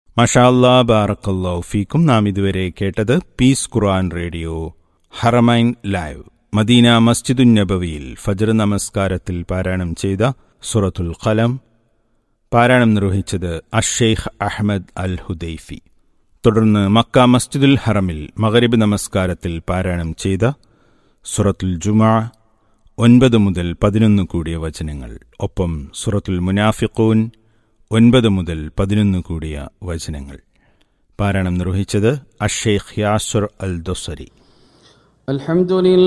മഷാല്ലാ ബാറക്കല്ലാ ഫീക്കും നാം ഇതുവരെ കേട്ടത് Peace Quran radio Haramain live Medina മസ്ജിദുൻ നബവിയിൽ ഫജർ നമസ്കാരത്തിൽ പാരായണം ചെയ്ത സുറത്തുൽ ഖലം പാരായണം നിർവഹിച്ചത് അഷേഖ് അഹമ്മദ് അൽ ഹുദൈഫി തുടർന്ന് മക്ക മസ്ജിദുൽ ഹറമിൽ മഗരിബ് നമസ്കാരത്തിൽ പാരായണം ചെയ്ത സുറത്തുൽ ജുമാ ഒൻപത് മുതൽ പതിനൊന്ന് കൂടിയ വചനങ്ങൾ ഒപ്പം സുറത്തുൽ മുനാഫിഖൂൻ ഒൻപത് മുതൽ പതിനൊന്ന് കൂടിയ വചനങ്ങൾ പാരായണം നിർവഹിച്ചത് അഷേഖ് യാസുർ അൽ ദൊസരി الحمد لله